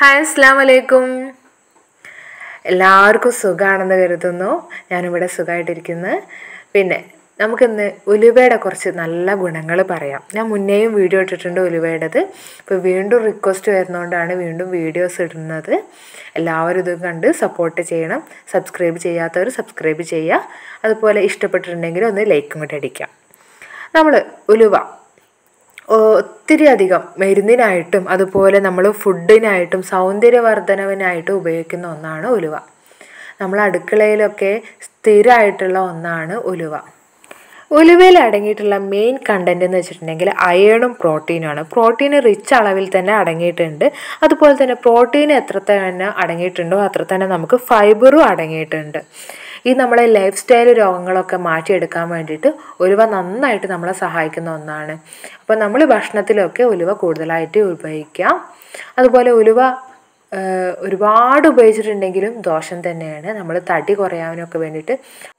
hi അസ്സാം വലൈക്കും എല്ലാവർക്കും സുഖമാണെന്ന് കരുതുന്നു ഞാനിവിടെ സുഖമായിട്ടിരിക്കുന്നു പിന്നെ നമുക്കിന്ന് ഉലുവയുടെ കുറച്ച് നല്ല ഗുണങ്ങൾ പറയാം ഞാൻ മുന്നേയും വീഡിയോ ഇട്ടിട്ടുണ്ട് ഉലുവയുടേത് ഇപ്പോൾ വീണ്ടും റിക്വസ്റ്റ് വരുന്നതുകൊണ്ടാണ് വീണ്ടും വീഡിയോസ് ഇടുന്നത് എല്ലാവരും ഇത് കണ്ട് സപ്പോർട്ട് ചെയ്യണം സബ്സ്ക്രൈബ് ചെയ്യാത്തവർ സബ്സ്ക്രൈബ് ചെയ്യുക അതുപോലെ ഇഷ്ടപ്പെട്ടിട്ടുണ്ടെങ്കിൽ ഒന്ന് ലൈക്കും കൂടി അടിക്കാം നമ്മൾ ഉലുവ ഒത്തിരി അധികം മരുന്നിനായിട്ടും അതുപോലെ നമ്മൾ ഫുഡിനായിട്ടും സൗന്ദര്യവർദ്ധനവിനായിട്ടും ഉപയോഗിക്കുന്ന ഒന്നാണ് ഉലുവ നമ്മൾ അടുക്കളയിലൊക്കെ സ്ഥിരമായിട്ടുള്ള ഒന്നാണ് ഉലുവ ഉലുവയിൽ അടങ്ങിയിട്ടുള്ള മെയിൻ കണ്ടന്റ് എന്ന് വെച്ചിട്ടുണ്ടെങ്കിൽ അയേണും പ്രോട്ടീനുമാണ് പ്രോട്ടീൻ റിച്ച് അളവിൽ തന്നെ അടങ്ങിയിട്ടുണ്ട് അതുപോലെ തന്നെ പ്രോട്ടീൻ എത്ര തന്നെ അടങ്ങിയിട്ടുണ്ടോ അത്ര തന്നെ നമുക്ക് ഫൈബറും അടങ്ങിയിട്ടുണ്ട് ഈ നമ്മളെ ലൈഫ് സ്റ്റൈൽ രോഗങ്ങളൊക്കെ മാറ്റിയെടുക്കാൻ വേണ്ടിയിട്ട് ഉലുവ നന്നായിട്ട് നമ്മളെ സഹായിക്കുന്ന ഒന്നാണ് അപ്പോൾ നമ്മൾ ഭക്ഷണത്തിലൊക്കെ ഉലുവ കൂടുതലായിട്ട് ഉപയോഗിക്കാം അതുപോലെ ഉലുവ ഒരുപാട് ഉപയോഗിച്ചിട്ടുണ്ടെങ്കിലും ദോഷം തന്നെയാണ് നമ്മൾ തടി കുറയാനൊക്കെ വേണ്ടിയിട്ട്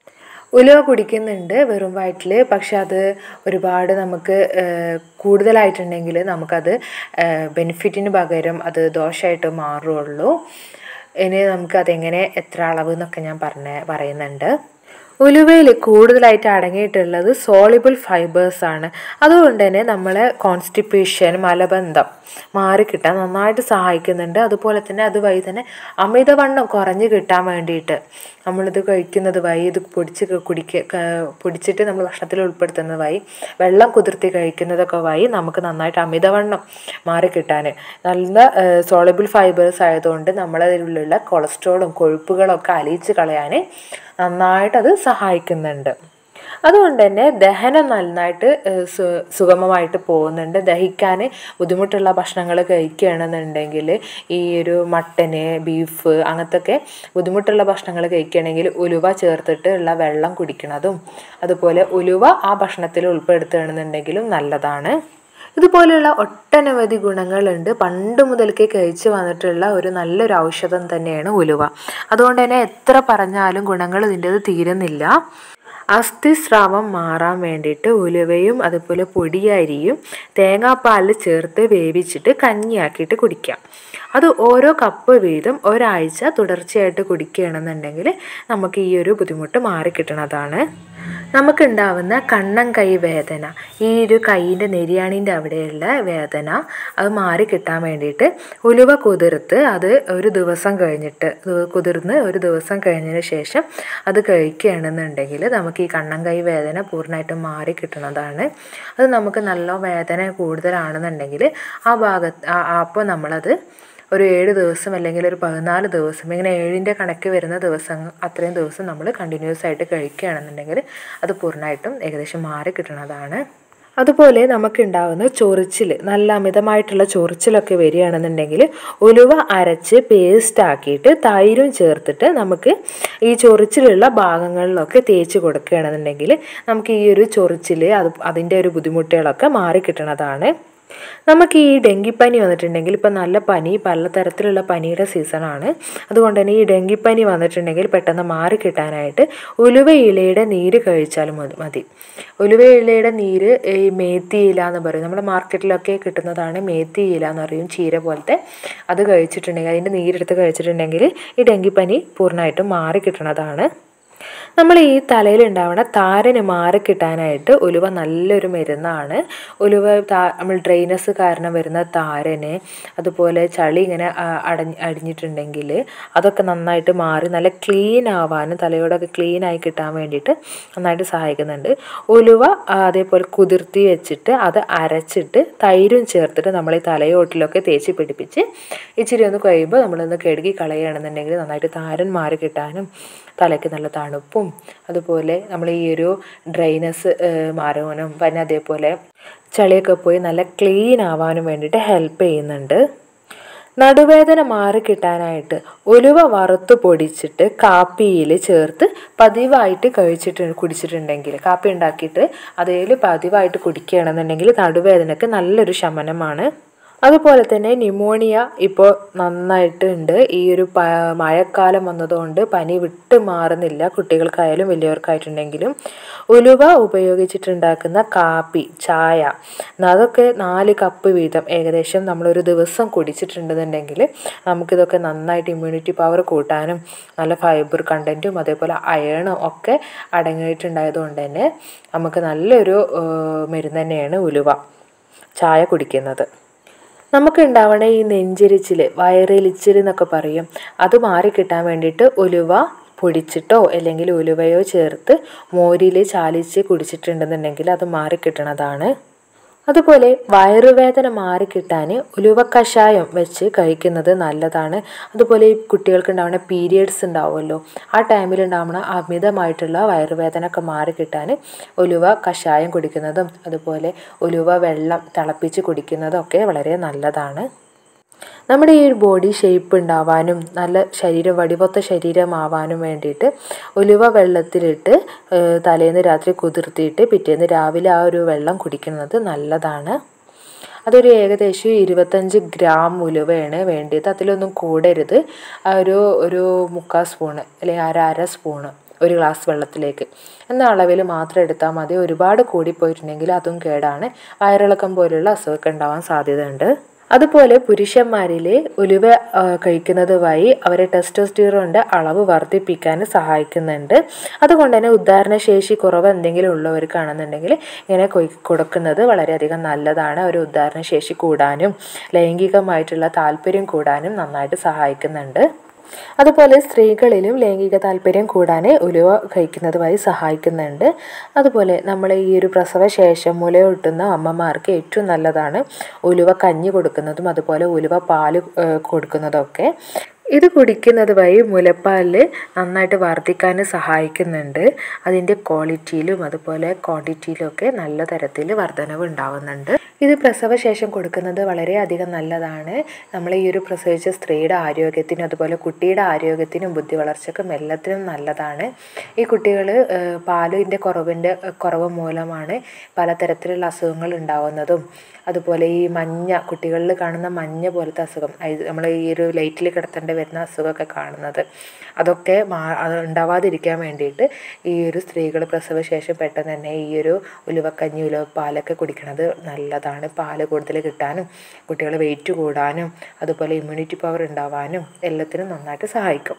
ഉലുവ കുടിക്കുന്നുണ്ട് വെറും വയറ്റിൽ പക്ഷെ അത് ഒരുപാട് നമുക്ക് കൂടുതലായിട്ടുണ്ടെങ്കിൽ നമുക്കത് ബെനിഫിറ്റിന് പകരം അത് ദോഷമായിട്ട് മാറുള്ളൂ ഇനി നമുക്കതെങ്ങനെ എത്ര അളവ് എന്നൊക്കെ ഞാൻ പറഞ്ഞ പറയുന്നുണ്ട് ഉലുവയിൽ കൂടുതലായിട്ട് അടങ്ങിയിട്ടുള്ളത് സോളിബിൾ ഫൈബേഴ്സ് ആണ് അതുകൊണ്ട് തന്നെ നമ്മളെ കോൺസ്റ്റിപ്പേഷൻ മലബന്ധം മാറിക്കിട്ടാൻ നന്നായിട്ട് സഹായിക്കുന്നുണ്ട് അതുപോലെ തന്നെ അതുവഴി തന്നെ അമിതവണ്ണം കുറഞ്ഞു കിട്ടാൻ വേണ്ടിയിട്ട് നമ്മളിത് കഴിക്കുന്നത് വഴി ഇത് പൊടിച്ച് കുടിക്ക പൊടിച്ചിട്ട് നമ്മൾ ഭക്ഷണത്തിൽ ഉൾപ്പെടുത്തുന്നത് വഴി വെള്ളം കുതിർത്തി കഴിക്കുന്നതൊക്കെ വഴി നമുക്ക് നന്നായിട്ട് അമിതവണ്ണം മാറിക്കിട്ടാൻ നല്ല സോളിബിൾ ഫൈബേഴ്സ് ആയതുകൊണ്ട് നമ്മളതിലുള്ള കൊളസ്ട്രോളും കൊഴുപ്പുകളൊക്കെ അലിയിച്ച് കളയാൻ നന്നായിട്ട് അത് സഹായിക്കുന്നുണ്ട് അതുകൊണ്ട് തന്നെ ദഹനം നന്നായിട്ട് സുഗമമായിട്ട് പോകുന്നുണ്ട് ദഹിക്കാൻ ബുദ്ധിമുട്ടുള്ള ഭക്ഷണങ്ങൾ കഴിക്കുകയാണെന്നുണ്ടെങ്കിൽ ഈ ഒരു മട്ടന് ബീഫ് അങ്ങനത്തൊക്കെ ബുദ്ധിമുട്ടുള്ള ഭക്ഷണങ്ങൾ കഴിക്കുകയാണെങ്കിൽ ഉലുവ ചേർത്തിട്ട് ഉള്ള വെള്ളം കുടിക്കുന്നതും അതുപോലെ ഉലുവ ആ ഭക്ഷണത്തിൽ ഉൾപ്പെടുത്തുകയാണെന്നുണ്ടെങ്കിലും നല്ലതാണ് ഇതുപോലെയുള്ള ഒട്ടനവധി ഗുണങ്ങളുണ്ട് പണ്ട് മുതൽക്കേ കഴിച്ചു വന്നിട്ടുള്ള ഒരു നല്ലൊരു ഔഷധം തന്നെയാണ് ഉലുവ അതുകൊണ്ട് തന്നെ എത്ര പറഞ്ഞാലും ഗുണങ്ങൾ ഇതിൻ്റെത് തീരുന്നില്ല അസ്ഥിസ്രാവം മാറാൻ വേണ്ടിയിട്ട് ഉലുവയും അതുപോലെ പൊടിയരിയും തേങ്ങാപ്പാലിൽ ചേർത്ത് വേവിച്ചിട്ട് കഞ്ഞിയാക്കിയിട്ട് കുടിക്കാം അത് ഓരോ കപ്പ് വീതം ഒരാഴ്ച തുടർച്ചയായിട്ട് കുടിക്കുകയാണെന്നുണ്ടെങ്കിൽ നമുക്ക് ഈ ഒരു ബുദ്ധിമുട്ട് മാറിക്കിട്ടണതാണ് നമുക്കുണ്ടാവുന്ന കണ്ണം കൈ വേദന ഈ ഒരു കൈയിൻ്റെ നെരിയാണിൻ്റെ അവിടെയുള്ള വേദന അത് മാറി കിട്ടാൻ വേണ്ടിയിട്ട് ഉലുവ കുതിർത്ത് അത് ഒരു ദിവസം കഴിഞ്ഞിട്ട് കുതിർന്ന് ഒരു ദിവസം കഴിഞ്ഞതിന് ശേഷം അത് കഴിക്കുകയാണെന്നുണ്ടെങ്കിൽ നമുക്ക് ഈ കണ്ണം കൈ വേദന പൂർണ്ണമായിട്ടും മാറി കിട്ടുന്നതാണ് അത് നമുക്ക് നല്ല വേദന കൂടുതലാണെന്നുണ്ടെങ്കിൽ ആ ഭാഗത്ത് അപ്പോൾ നമ്മളത് ഒരു ഏഴ് ദിവസം അല്ലെങ്കിൽ ഒരു പതിനാല് ദിവസം ഇങ്ങനെ ഏഴിൻ്റെ കണക്ക് വരുന്ന ദിവസം അത്രയും ദിവസം നമ്മൾ കണ്ടിന്യൂസ് ആയിട്ട് കഴിക്കുകയാണെന്നുണ്ടെങ്കിൽ അത് പൂർണ്ണമായിട്ടും ഏകദേശം മാറി കിട്ടുന്നതാണ് അതുപോലെ നമുക്കുണ്ടാകുന്ന ചൊറിച്ചിൽ നല്ല അമിതമായിട്ടുള്ള ചൊറിച്ചിലൊക്കെ വരികയാണെന്നുണ്ടെങ്കിൽ ഉലുവ അരച്ച് പേസ്റ്റ് ആക്കിയിട്ട് തൈരും ചേർത്തിട്ട് നമുക്ക് ഈ ചൊറിച്ചിലുള്ള ഭാഗങ്ങളിലൊക്കെ തേച്ച് കൊടുക്കുകയാണെന്നുണ്ടെങ്കിൽ നമുക്ക് ഈ ഒരു ചൊറിച്ചിൽ അത് അതിൻ്റെ ഒരു ബുദ്ധിമുട്ടുകളൊക്കെ മാറി കിട്ടുന്നതാണ് നമുക്ക് ഈ ഡെങ്കിപ്പനി വന്നിട്ടുണ്ടെങ്കിൽ ഇപ്പം നല്ല പനി പലതരത്തിലുള്ള പനിയുടെ സീസണാണ് അതുകൊണ്ട് തന്നെ ഈ ഡെങ്കിപ്പനി വന്നിട്ടുണ്ടെങ്കിൽ പെട്ടെന്ന് മാറി കിട്ടാനായിട്ട് ഉലുവ ഇലയുടെ നീര് കഴിച്ചാൽ മതി ഉലുവ ഇലയുടെ നീര് ഈ മേത്തി ഇല എന്ന് പറയും നമ്മുടെ മാർക്കറ്റിലൊക്കെ കിട്ടുന്നതാണ് മേത്തി ഇല എന്ന് പറയും ചീര പോലത്തെ അത് കഴിച്ചിട്ടുണ്ടെങ്കിൽ അതിൻ്റെ നീരെടുത്ത് കഴിച്ചിട്ടുണ്ടെങ്കിൽ ഈ ഡെങ്കിപ്പനി പൂർണ്ണമായിട്ടും മാറി കിട്ടുന്നതാണ് നമ്മൾ ഈ തലയിൽ ഉണ്ടാവുന്ന താരന് മാറി കിട്ടാനായിട്ട് ഉലുവ നല്ലൊരു മരുന്നാണ് ഉലുവ താ നമ്മൾ ഡ്രെയിനസ് കാരണം വരുന്ന താരന് അതുപോലെ ചളി ഇങ്ങനെ അടഞ്ഞ് അടിഞ്ഞിട്ടുണ്ടെങ്കിൽ അതൊക്കെ നന്നായിട്ട് മാറി നല്ല ക്ലീൻ ആവാനും തലയോടൊക്കെ ക്ലീൻ ആയി കിട്ടാൻ വേണ്ടിയിട്ട് നന്നായിട്ട് സഹായിക്കുന്നുണ്ട് ഉലുവ അതേപോലെ കുതിർത്തി വെച്ചിട്ട് അത് അരച്ചിട്ട് തൈരും ചേർത്തിട്ട് നമ്മൾ ഈ തലയോട്ടിലൊക്കെ തേച്ച് പിടിപ്പിച്ച് ഇച്ചിരി ഒന്ന് കഴിയുമ്പോൾ നമ്മളൊന്ന് കഴുകി കളയുകയാണെന്നുണ്ടെങ്കിൽ നന്നായിട്ട് താരൻ മാറി കിട്ടാനും തലയ്ക്ക് നല്ല തണുപ്പും അതുപോലെ നമ്മൾ ഈ ഒരു ഡ്രൈനസ് മാറാനും പിന്നെ അതേപോലെ ചളിയൊക്കെ പോയി നല്ല ക്ലീൻ ആവാനും വേണ്ടിയിട്ട് ഹെൽപ്പ് ചെയ്യുന്നുണ്ട് നടുവേദന മാറി കിട്ടാനായിട്ട് ഉലുവ വറുത്ത് പൊടിച്ചിട്ട് കാപ്പിയിൽ ചേർത്ത് പതിവായിട്ട് കഴിച്ചിട്ട് കുടിച്ചിട്ടുണ്ടെങ്കിൽ കാപ്പി ഉണ്ടാക്കിയിട്ട് അതിൽ പതിവായിട്ട് കുടിക്കുകയാണെന്നുണ്ടെങ്കിൽ നടുവേദനയ്ക്ക് നല്ലൊരു ശമനമാണ് അതുപോലെ തന്നെ ന്യൂമോണിയ ഇപ്പോൾ നന്നായിട്ട് ഉണ്ട് ഈ ഒരു പ മഴക്കാലം വന്നതുകൊണ്ട് പനി വിട്ട് മാറുന്നില്ല കുട്ടികൾക്കായാലും വലിയവർക്കായിട്ടുണ്ടെങ്കിലും ഉലുവ ഉപയോഗിച്ചിട്ടുണ്ടാക്കുന്ന കാപ്പി ചായ അതൊക്കെ നാല് കപ്പ് വീതം ഏകദേശം നമ്മളൊരു ദിവസം കുടിച്ചിട്ടുണ്ടെന്നുണ്ടെങ്കിൽ നമുക്കിതൊക്കെ നന്നായിട്ട് ഇമ്മ്യൂണിറ്റി പവർ കൂട്ടാനും നല്ല ഫൈബർ കണ്ടൻറ്റും അതേപോലെ അയണും ഒക്കെ അടങ്ങിയിട്ടുണ്ടായതുകൊണ്ട് തന്നെ നമുക്ക് നല്ലൊരു മരുന്ന് തന്നെയാണ് ഉലുവ ചായ കുടിക്കുന്നത് നമുക്ക് ഉണ്ടാവണ ഈ നെഞ്ചിരിച്ചിൽ വയറിലിച്ചിൽ എന്നൊക്കെ പറയും അത് മാറിക്കിട്ടാൻ വേണ്ടിയിട്ട് ഉലുവ പൊടിച്ചിട്ടോ അല്ലെങ്കിൽ ഉലുവയോ ചേർത്ത് മോരിൽ ചാലിച്ച് കുടിച്ചിട്ടുണ്ടെന്നുണ്ടെങ്കിൽ അത് മാറിക്കിട്ടണതാണ് അതുപോലെ വയറുവേദന മാറിക്കിട്ടാൻ ഉലുവ കഷായം വെച്ച് കഴിക്കുന്നത് നല്ലതാണ് അതുപോലെ ഈ കുട്ടികൾക്ക് ഉണ്ടാവുന്ന പീരിയഡ്സ് ഉണ്ടാവുമല്ലോ ആ ടൈമിൽ ഉണ്ടാവുന്ന അമിതമായിട്ടുള്ള വയറുവേദന ഒക്കെ മാറിക്കിട്ടാൻ ഉലുവ കഷായം കുടിക്കുന്നതും അതുപോലെ ഉലുവ വെള്ളം തിളപ്പിച്ച് കുടിക്കുന്നതും ഒക്കെ വളരെ നല്ലതാണ് നമ്മുടെ ഈ ഒരു ബോഡി ഷേപ്പ് ഉണ്ടാവാനും നല്ല ശരീരം വടിവൊത്ത ശരീരമാവാനും വേണ്ടിയിട്ട് ഉലുവ വെള്ളത്തിലിട്ട് തലേന്ന് രാത്രി കുതിർത്തിയിട്ട് പിറ്റേന്ന് രാവിലെ ആ ഒരു വെള്ളം കുടിക്കുന്നത് നല്ലതാണ് അതൊരു ഏകദേശം ഇരുപത്തഞ്ച് ഗ്രാം ഉലുവയാണ് വേണ്ടിയത് അതിലൊന്നും കൂടരുത് ആ ഒരു ഒരു മുക്കാൽ സ്പൂണ് അല്ലെങ്കിൽ അര അര സ്പൂണ് ഒരു ഗ്ലാസ് വെള്ളത്തിലേക്ക് എന്ന അളവിൽ മാത്രം എടുത്താൽ മതി ഒരുപാട് കൂടിപ്പോയിട്ടുണ്ടെങ്കിൽ അതും കേടാണ് വയറിളക്കം പോലുള്ള അസുഖമൊക്കെ ഉണ്ടാവാൻ സാധ്യതയുണ്ട് അതുപോലെ പുരുഷന്മാരിൽ ഉലുവ കഴിക്കുന്നത് വഴി അവരെ ടെസ്റ്റോസ്റ്റിറോണിൻ്റെ അളവ് വർദ്ധിപ്പിക്കാൻ സഹായിക്കുന്നുണ്ട് അതുകൊണ്ട് തന്നെ ഉദ്ധാരണശേഷി കുറവ് എന്തെങ്കിലും ഉള്ളവർക്കാണെന്നുണ്ടെങ്കിൽ ഇങ്ങനെ കൊടുക്കുന്നത് വളരെയധികം നല്ലതാണ് ഒരു ഉദ്ധാരണശേഷി കൂടാനും ലൈംഗികമായിട്ടുള്ള താല്പര്യം കൂടാനും നന്നായിട്ട് സഹായിക്കുന്നുണ്ട് അതുപോലെ സ്ത്രീകളിലും ലൈംഗിക താല്പര്യം കൂടാൻ ഉലുവ കഴിക്കുന്നത് വഴി സഹായിക്കുന്നുണ്ട് അതുപോലെ നമ്മൾ ഈ ഒരു പ്രസവശേഷം മുലയൂട്ടുന്ന അമ്മമാർക്ക് ഏറ്റവും നല്ലതാണ് ഉലുവ കഞ്ഞി കൊടുക്കുന്നതും അതുപോലെ ഉലുവ പാല് കൊടുക്കുന്നതൊക്കെ ഇത് കുടിക്കുന്നത് വഴി മുലപ്പാലിൽ നന്നായിട്ട് വർദ്ധിക്കാൻ സഹായിക്കുന്നുണ്ട് അതിൻ്റെ ക്വാളിറ്റിയിലും അതുപോലെ ക്വാണ്ടിറ്റിയിലും ഒക്കെ നല്ല തരത്തിൽ വർധനവ് ഉണ്ടാവുന്നുണ്ട് ഇത് പ്രസവശേഷം കൊടുക്കുന്നത് വളരെയധികം നല്ലതാണ് നമ്മൾ ഈ ഒരു പ്രസവിച്ച സ്ത്രീയുടെ ആരോഗ്യത്തിനും അതുപോലെ കുട്ടിയുടെ ആരോഗ്യത്തിനും ബുദ്ധി വളർച്ചയ്ക്കും എല്ലാത്തിനും നല്ലതാണ് ഈ കുട്ടികൾ പാലിൻ്റെ കുറവിൻ്റെ കുറവ് മൂലമാണ് പലതരത്തിലുള്ള അസുഖങ്ങൾ ഉണ്ടാവുന്നതും അതുപോലെ ഈ മഞ്ഞ കുട്ടികളിൽ കാണുന്ന മഞ്ഞ പോലത്തെ അസുഖം നമ്മൾ ഈ ഒരു ലൈറ്റിൽ കിടത്തേണ്ടി വരുന്ന അസുഖമൊക്കെ കാണുന്നത് അതൊക്കെ മാ അത് ഉണ്ടാവാതിരിക്കാൻ വേണ്ടിയിട്ട് ഈ ഒരു സ്ത്രീകൾ പ്രസവശേഷം പെട്ടെന്ന് തന്നെ ഈ ഒരു ഉലുവക്കഞ്ഞി ഉലുവ പാലൊക്കെ കുടിക്കുന്നത് നല്ലതാണ് പാല് കൂടുതൽ കിട്ടാനും കുട്ടികൾ വെയിറ്റ് കൂടാനും അതുപോലെ ഇമ്മ്യൂണിറ്റി പവർ ഉണ്ടാവാനും എല്ലാത്തിനും നന്നായിട്ട് സഹായിക്കും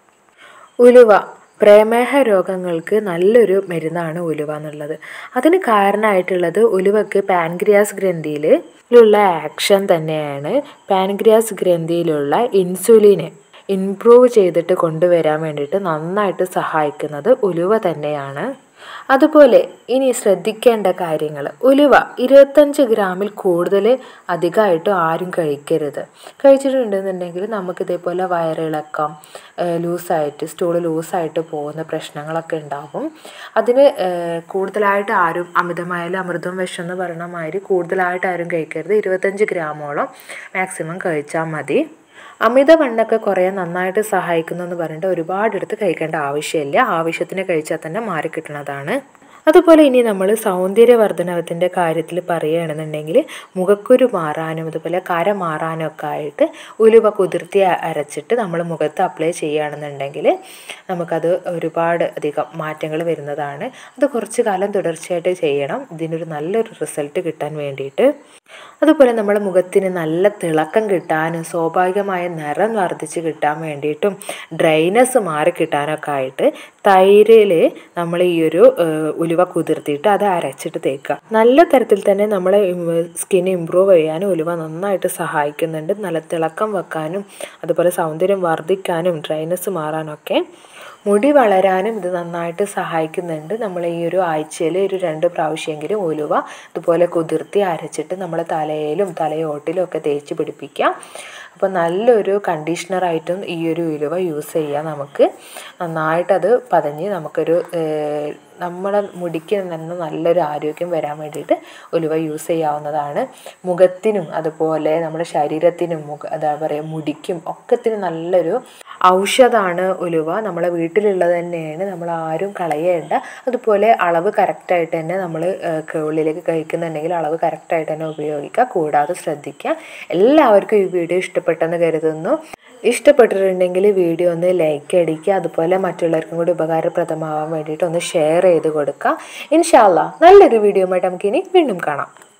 ഉലുവ പ്രമേഹ രോഗങ്ങൾക്ക് നല്ലൊരു മരുന്നാണ് ഉലുവ എന്നുള്ളത് അതിന് കാരണമായിട്ടുള്ളത് ഉലുവക്ക് പാൻക്രിയാസ് ഗ്രന്ഥിയിൽ ഉള്ള ആക്ഷൻ തന്നെയാണ് പാൻക്രിയാസ് ഗ്രന്ഥിയിലുള്ള ഇൻസുലിനെ ഇംപ്രൂവ് ചെയ്തിട്ട് കൊണ്ടുവരാൻ വേണ്ടിയിട്ട് നന്നായിട്ട് സഹായിക്കുന്നത് ഉലുവ തന്നെയാണ് അതുപോലെ ഇനി ശ്രദ്ധിക്കേണ്ട കാര്യങ്ങൾ ഉലുവ ഇരുപത്തഞ്ച് ഗ്രാമിൽ കൂടുതൽ അധികമായിട്ടും ആരും കഴിക്കരുത് കഴിച്ചിട്ടുണ്ടെന്നുണ്ടെങ്കിൽ നമുക്ക് ഇതേപോലെ വയറിളക്കം ലൂസായിട്ട് സ്റ്റൂൾ ലൂസായിട്ട് പോകുന്ന പ്രശ്നങ്ങളൊക്കെ ഉണ്ടാവും അതിന് കൂടുതലായിട്ട് ആരും അമിതമായാലും അമൃതം വിഷം എന്ന് പറയുന്ന മാതിരി കൂടുതലായിട്ട് ആരും കഴിക്കരുത് ഇരുപത്തഞ്ച് ഗ്രാമോളം മാക്സിമം കഴിച്ചാൽ മതി അമിതവണ്ണൊക്കെ കുറയാൻ നന്നായിട്ട് സഹായിക്കുന്നു എന്ന് പറഞ്ഞിട്ട് ഒരുപാട് എടുത്ത് കഴിക്കേണ്ട ആവശ്യമില്ല ആവശ്യത്തിന് കഴിച്ചാൽ തന്നെ മാറിക്കിട്ടുന്നതാണ് അതുപോലെ ഇനി നമ്മൾ സൗന്ദര്യവർദ്ധനവത്തിൻ്റെ കാര്യത്തിൽ പറയുകയാണെന്നുണ്ടെങ്കിൽ മുഖക്കുരു മാറാനും അതുപോലെ കര മാറാനും ഒക്കെ ആയിട്ട് ഉലുവ കുതിർത്തി അരച്ചിട്ട് നമ്മൾ മുഖത്ത് അപ്ലൈ ചെയ്യുകയാണെന്നുണ്ടെങ്കിൽ നമുക്കത് ഒരുപാട് അധികം മാറ്റങ്ങൾ വരുന്നതാണ് അത് കുറച്ച് കാലം തുടർച്ചയായിട്ട് ചെയ്യണം ഇതിനൊരു നല്ലൊരു റിസൾട്ട് കിട്ടാൻ വേണ്ടിയിട്ട് അതുപോലെ നമ്മുടെ മുഖത്തിന് നല്ല തിളക്കം കിട്ടാനും സ്വാഭാവികമായ നിറം വർദ്ധിച്ച് കിട്ടാൻ വേണ്ടിയിട്ടും ഡ്രൈനസ് മാറി കിട്ടാനൊക്കെ ആയിട്ട് തൈരിൽ നമ്മൾ ഈ ഒരു ഉലുവ കുതിർത്തിയിട്ട് അത് അരച്ചിട്ട് തേക്കുക നല്ല തരത്തിൽ തന്നെ നമ്മളെ സ്കിൻ ഇമ്പ്രൂവ് ചെയ്യാനും ഉലുവ നന്നായിട്ട് സഹായിക്കുന്നുണ്ട് നല്ല തിളക്കം വെക്കാനും അതുപോലെ സൗന്ദര്യം വർദ്ധിക്കാനും ഡ്രൈനസ് മാറാനൊക്കെ മുടി വളരാനും ഇത് നന്നായിട്ട് സഹായിക്കുന്നുണ്ട് നമ്മൾ ഈ ഒരു ആഴ്ചയിൽ ഒരു രണ്ട് പ്രാവശ്യമെങ്കിലും ഉലുവ ഇതുപോലെ കുതിർത്തി അരച്ചിട്ട് നമ്മൾ തലയിലും തലയോട്ടിലും ഒക്കെ തേച്ച് പിടിപ്പിക്കാം അപ്പോൾ നല്ലൊരു കണ്ടീഷണറായിട്ടും ഈ ഒരു ഉലുവ യൂസ് ചെയ്യാം നമുക്ക് നന്നായിട്ടത് പതഞ്ഞ് നമുക്കൊരു നമ്മുടെ മുടിക്ക് തന്നെ നല്ലൊരു ആരോഗ്യം വരാൻ വേണ്ടിയിട്ട് ഉലുവ യൂസ് ചെയ്യാവുന്നതാണ് മുഖത്തിനും അതുപോലെ നമ്മുടെ ശരീരത്തിനും മുഖ എന്താ പറയുക മുടിക്കും ഒക്കത്തിനും നല്ലൊരു ഔഷധമാണ് ഉലുവ നമ്മളെ വീട്ടിലുള്ളത് തന്നെയാണ് നമ്മൾ ആരും കളയേണ്ട അതുപോലെ അളവ് കറക്റ്റായിട്ട് തന്നെ നമ്മൾ ഉള്ളിലേക്ക് കഴിക്കുന്നുണ്ടെങ്കിൽ അളവ് കറക്റ്റായിട്ട് തന്നെ ഉപയോഗിക്കുക കൂടാതെ ശ്രദ്ധിക്കുക എല്ലാവർക്കും ഈ വീഡിയോ ഇഷ്ടപ്പെട്ടെന്ന് കരുതുന്നു ഇഷ്ടപ്പെട്ടിട്ടുണ്ടെങ്കിൽ വീഡിയോ ഒന്ന് ലൈക്ക് അടിക്കുക അതുപോലെ മറ്റുള്ളവർക്കും കൂടി ഉപകാരപ്രദമാവാൻ വേണ്ടിയിട്ട് ഒന്ന് ഷെയർ ചെയ്ത് കൊടുക്കുക ഇൻഷാല്ല നല്ലൊരു വീഡിയോ ആയിട്ട് നമുക്കിനി വീണ്ടും കാണാം